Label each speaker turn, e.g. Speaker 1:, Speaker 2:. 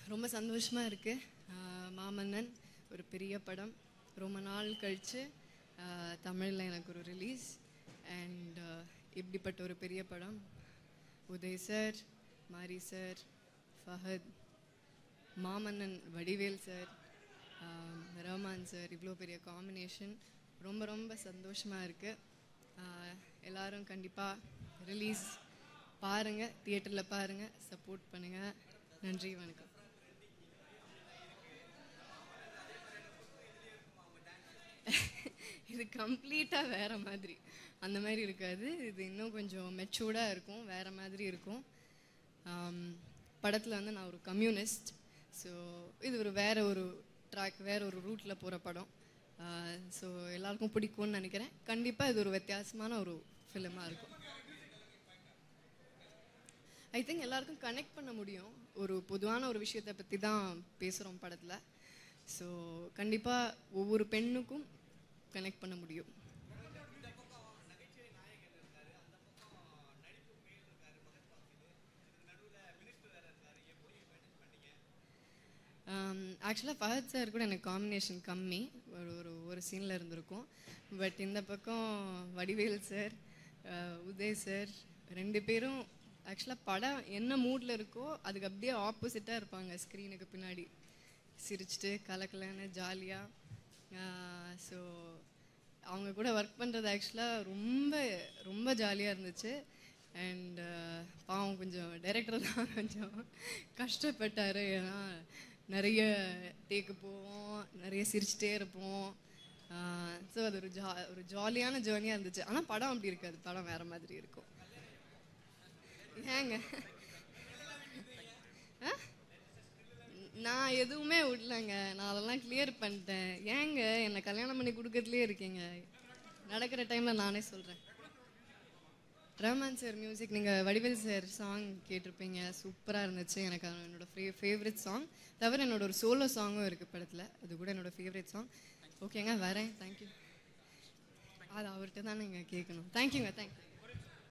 Speaker 1: ரொம்ப சந்தோஷமாக இருக்குது மாமன்னன் ஒரு பெரிய படம் ரொம்ப நாள் கழித்து தமிழில் எனக்கு ஒரு ரிலீஸ் அண்ட் இப்படிப்பட்ட ஒரு பெரிய படம் Udhay sir Mari sir Fahadh Maamannan Vadivel sir Rahman sir இவ்வளோ பெரிய காம்பினேஷன் ரொம்ப ரொம்ப சந்தோஷமாக இருக்குது எல்லாரும் கண்டிப்பாக ரிலீஸ் பாருங்கள் தியேட்டரில் பாருங்கள் சப்போர்ட் பண்ணுங்கள் நன்றி வணக்கம் இது கம்ப்ளீட்டாக வேற மாதிரி அந்த மாதிரி இருக்காது இது இன்னும் கொஞ்சம் மெச்சூர்டாக இருக்கும் வேற மாதிரி இருக்கும் படத்தில் வந்து நான் ஒரு கம்யூனிஸ்ட் ஸோ இது ஒரு வேற ஒரு ட்ராக் வேற ஒரு ரூட்டில் போகிற படம் ஸோ எல்லாருக்கும் பிடிக்கும்னு நினைக்கிறேன் கண்டிப்பாக இது ஒரு வித்தியாசமான ஒரு ஃபிலிமாக இருக்கும் ஐ திங்க் எல்லாருக்கும் கனெக்ட் பண்ண முடியும் ஒரு பொதுவான ஒரு விஷயத்தை பற்றி தான் பேசுகிறோம் படத்தில் ஸோ கண்டிப்பாக ஒவ்வொரு பெண்ணுக்கும் கனெக்ட் பண்ண முடியும் ஆக்சுவலாக ஃபஹத் சார் கூட எனக்கு காம்பினேஷன் கம்மி ஒரு ஒரு ஒரு சீனில் இருந்திருக்கும் பட் இந்த பக்கம் வடிவேல் சார் உதய் சார் ரெண்டு பேரும் ஆக்சுவலாக படம் என்ன மூடில் இருக்கோ அதுக்கு அப்படியே ஆப்போசிட்டாக இருப்பாங்க ஸ்க்ரீனுக்கு பின்னாடி சிரிச்சிட்டு கலக்கலன்னு ஜாலியாக ஸோ அவங்க கூட ஒர்க் பண்ணுறது ஆக்சுவலாக ரொம்ப ரொம்ப ஜாலியாக இருந்துச்சு அண்ட் பாவம் கொஞ்சம் டைரக்டர் தான் கொஞ்சம் கஷ்டப்பட்டார் ஏன்னா நிறைய டேக்கு போவோம் நிறைய சிரிச்சிட்டே இருப்போம் ஸோ அது ஒரு ஜா ஒரு ஜாலியான ஜேர்னியாக இருந்துச்சு ஆனால் படம் அப்படி இருக்காது படம் வேறு மாதிரி இருக்கும் ஏங்க நான் எதுவுமே விடலங்க நான் அதெல்லாம் கிளியர் பண்ணிட்டேன் ஏங்க என்னை கல்யாணம் பண்ணி கொடுக்கறதுலேயே இருக்கீங்க நடக்கிற டைமில் நானே சொல்கிறேன் ரஹ்மான் சார் மியூசிக் நீங்கள் வடிவேல் சார் சாங் கேட்டிருப்பீங்க சூப்பராக இருந்துச்சு எனக்கு அது என்னோட ஃபே ஃபேவரட் சாங் தவிர என்னோட ஒரு சோலோ சாங்கும் இருக்குது படத்தில் அது கூட என்னோட ஃபேவரட் சாங் ஓகேங்க வரேன் தேங்க்யூ அது அவர்கிட்ட தான் நீங்கள் கேட்கணும் தேங்க்யூங்க தேங்க்யூ